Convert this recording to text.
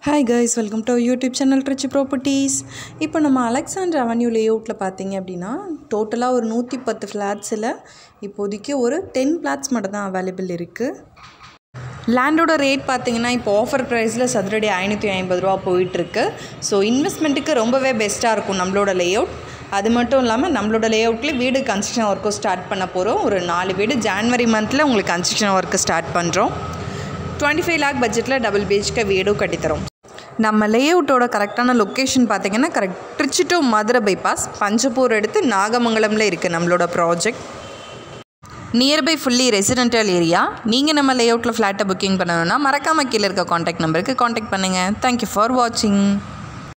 hi guys welcome to YouTube channel Trichy properties இப்போ நம்ம Alexander avenue லேஅவுட்டில் பார்த்தீங்க அப்படின்னா டோட்டலாக ஒரு நூற்றி பத்து ஃப்ளாட்ஸில் இப்போதைக்கு ஒரு டென் ஃப்ளாட்ஸ் மட்டும் தான் அவைலபிள் இருக்குது லேண்டோட ரேட் பார்த்தீங்கன்னா இப்போ ஆஃபர் ப்ரைஸில் சதுரடி ஐநூற்றி ஐம்பது ரூபா போயிட்டுருக்கு ஸோ இன்வெஸ்ட்மெண்ட்டுக்கு ரொம்பவே பெஸ்ட்டாக இருக்கும் நம்மளோட லேஅவுட் அது மட்டும் இல்லாமல் நம்மளோட லேஅவுட்லேயே வீடு கன்ஸ்ட்ரக்ஷன் ஒர்க்கும் ஸ்டார்ட் பண்ண போகிறோம் ஒரு நாலு வீடு ஜான்வரி மந்தில் உங்களுக்கு கன்ஸ்ட்ரக்ஷன் ஒர்க்கு ஸ்டார்ட் பண்ணுறோம் டுவெண்ட்டி ஃபைவ் லேக் பட்ஜெட்டில் டபுள் பிஹெச்கே வீடும் கட்டித்தரோம் நம்ம லேஅவுட்டோட கரெக்டான லொக்கேஷன் பார்த்தீங்கன்னா correct Trichy to Madurai bypass Panjappur எடுத்து நாகமங்கலமில் இருக்குது நம்மளோட project nearby fully residential area நீங்கள் நம்ம லேஅவுட்டில் ஃப்ளாட்டை புக்கிங் பண்ணணும்னா மறக்காமல் கீழே இருக்க காண்டாக்ட் நம்பருக்கு காண்டாக்ட் பண்ணுங்கள் தேங்க்யூ ஃபார் வாட்சிங்